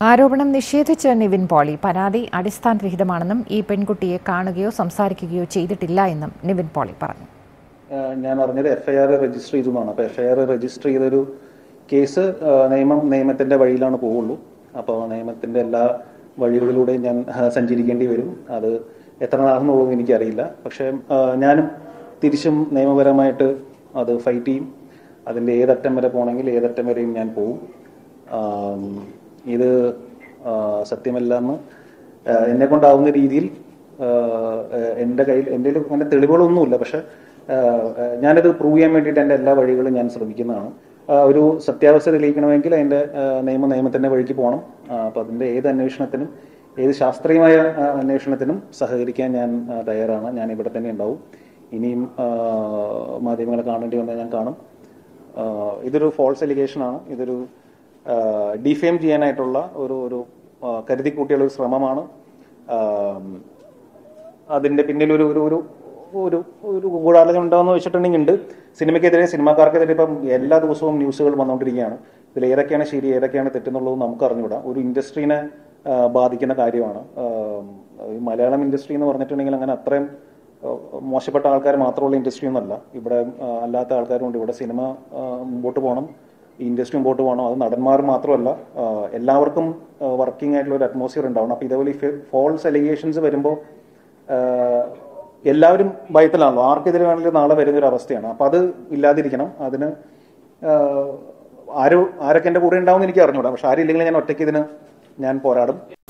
ആരോപണം നിഷേധിച്ച് നിവിൻ പോളി പരാതി അടിസ്ഥാനരഹിതമാണെന്നും ഈ പെൺകുട്ടിയെ കാണുകയോ സംസാരിക്കുകയോ ചെയ്തിട്ടില്ല എന്നും നിവിൻ പോളി പറഞ്ഞു ഏഹ് ഞാൻ അറിഞ്ഞത് എഫ്ഐആർ രജിസ്റ്റർ ചെയ്തു എന്നാണ് അപ്പോൾ എഫ്ഐആർ രജിസ്റ്റർ ചെയ്തൊരു കേസ് ഏഹ് നിയമം നിയമത്തിന്റെ വഴിയിലാണ് പോവുള്ളൂ അപ്പോൾ നിയമത്തിന്റെ എല്ലാ വഴികളിലൂടെയും ഞാൻ ഏഹ് സഞ്ചരിക്കേണ്ടി വരും അത് എത്ര നാളെന്നുള്ളത് എനിക്കറിയില്ല പക്ഷേ ഏഹ് ഞാനും തിരിച്ചും നിയമപരമായിട്ട് അത് ഫൈറ്റ് ചെയ്യും അതിന്റെ ഏതറ്റം വരെ പോകണമെങ്കിൽ ഏതറ്റം വരെയും ഞാൻ പോവും ആം, ഇത് ആഹ് സത്യമല്ലെന്ന് ആഹ് എന്നെ കൊണ്ടാവുന്ന രീതിയിൽ ആഹ് ആഹ് എൻ്റെ കയ്യിൽ എൻ്റെ കയ്യിൽ അങ്ങനെ തെളിവുകളൊന്നുമില്ല പക്ഷെ ആഹ് ആഹ് ഞാനത് പ്രൂവ് ചെയ്യാൻ വേണ്ടിയിട്ട് എൻ്റെ എല്ലാ വഴികളും ഞാൻ ശ്രമിക്കുന്നതാണ് ആഹ് ഒരു സത്യാവസ്ഥ തെളിയിക്കണമെങ്കിൽ അതിൻ്റെ ആഹ് നിയമ നിയമത്തിൻ്റെ വഴിക്ക് പോകണം ആഹ് അപ്പോൾ അതിൻ്റെ ഏത് അന്വേഷണത്തിനും ഏത് ശാസ്ത്രീയമായ ആഹ് അന്വേഷണത്തിനും സഹകരിക്കാൻ ഞാൻ ആഹ് തയ്യാറാണ് ഞാൻ ഇവിടെ തന്നെ ഉണ്ടാവും ഇനിയും ആഹ് മാധ്യമങ്ങളെ കാണേണ്ടി വന്നാൽ ഞാൻ കാണും ആഹ് ഇതൊരു ഫോൾസ് എലിഗേഷൻ ആണ് ഇതൊരു ഡിഫെയിം ചെയ്യാനായിട്ടുള്ള ഒരു ഒരു ആഹ് കരുതിക്കൂട്ടിയുള്ള ഒരു ശ്രമമാണ് ആം, അതിന്റെ പിന്നിൽ ഒരു ഒരു ഒരു ഒരു ഒരു ഗൂഢാലോചന ഉണ്ടാവുന്ന വെച്ചിട്ടുണ്ടെങ്കിൽ ഉണ്ട് സിനിമയ്ക്കെതിരെ സിനിമാക്കാർക്കെതിരെ ഇപ്പം എല്ലാ ദിവസവും ന്യൂസുകൾ വന്നുകൊണ്ടിരിക്കുകയാണ് ഇതിൽ ഏതൊക്കെയാണ് ശരി ഏതൊക്കെയാണ് തെറ്റെന്നുള്ളത് നമുക്ക് അറിഞ്ഞുകൂടാ ഒരു ഇൻഡസ്ട്രീനെ ബാധിക്കുന്ന കാര്യമാണ് ആം, ഈ മലയാളം ഇൻഡസ്ട്രി എന്ന് പറഞ്ഞിട്ടുണ്ടെങ്കിൽ അങ്ങനെ അത്രയും ആ, മോശപ്പെട്ട ആൾക്കാർ മാത്രമുള്ള ഇൻഡസ്ട്രി ഒന്നല്ല ഇവിടെ ആ, അല്ലാത്ത ആൾക്കാരുണ്ട് ഇവിടെ സിനിമ ആ, മുമ്പോട്ട് പോകണം ഈ ഇൻഡസ്ട്രി മുമ്പോട്ട് പോകണം അത് നടന്മാർ മാത്രമല്ല ആ, എല്ലാവർക്കും വർക്കിംഗ് ആയിട്ടുള്ള ഒരു അറ്റ്മോസ്ഫിയർ ഉണ്ടാവണം അപ്പോൾ ഇതേപോലെ ഈ ഫോൾസ് അലിഗേഷൻസ് വരുമ്പോൾ എല്ലാവരും ഭയത്തിലാണല്ലോ ആർക്കെതിരെ വേണമെങ്കിലും നാളെ വരുന്ന ഒരു അവസ്ഥയാണ് അപ്പോൾ അത് ഇല്ലാതിരിക്കണം അതിന് ആ, ആരോ ആരൊക്കെ എൻ്റെ കൂടെ ഉണ്ടാവും എന്ന് എനിക്ക് അറിഞ്ഞൂടാ പക്ഷെ ആരില്ലെങ്കിലും ഞാൻ ഒറ്റയ്ക്ക് ഇതിന് ഞാൻ പോരാടും